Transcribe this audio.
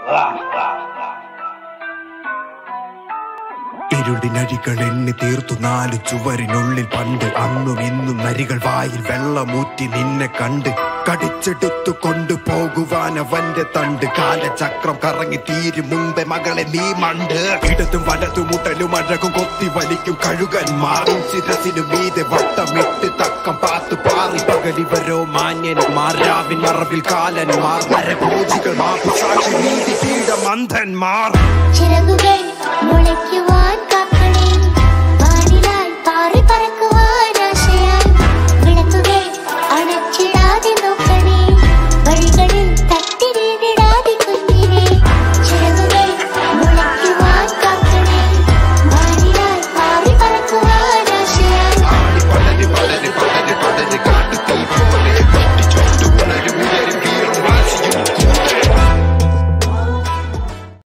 ഇരുളിനഴികൾ എണ്ണി തീർത്തു നാല് ചുവരിനുള്ളിൽ പണ്ട് അന്നും ഇന്നും നരികൾ വായിൽ വെള്ളമൂറ്റി നിന്നെ കണ്ട് കടിച്ചെടുത്തു കൊണ്ടുപോകുവാൻ അവന്റെ തണ്ട് കാലചക്രം കറങ്ങി തീരും മുമ്പേ മകളെ നീ മണ്ട് ഇടതും വലതും മുട്ടലും അഴകും കൊത്തി വലിക്കും കഴുകന്മാറും ശിരസിനു മീതെ വട്ടമിട്ട് തക്കം പാത്തു പാറി പകലിവരോ മാന്യന്മാർ രാവിൻ മറവിൽ കാലന്മാർ നരഭോജികൾ മാപുസാക്ഷി നീതി പീഠമന്ധന്മാർ ചിറകുകൾ മുളയ്ക്കുവാൻ കാക്കണേ വാനിലായി പാറി പറ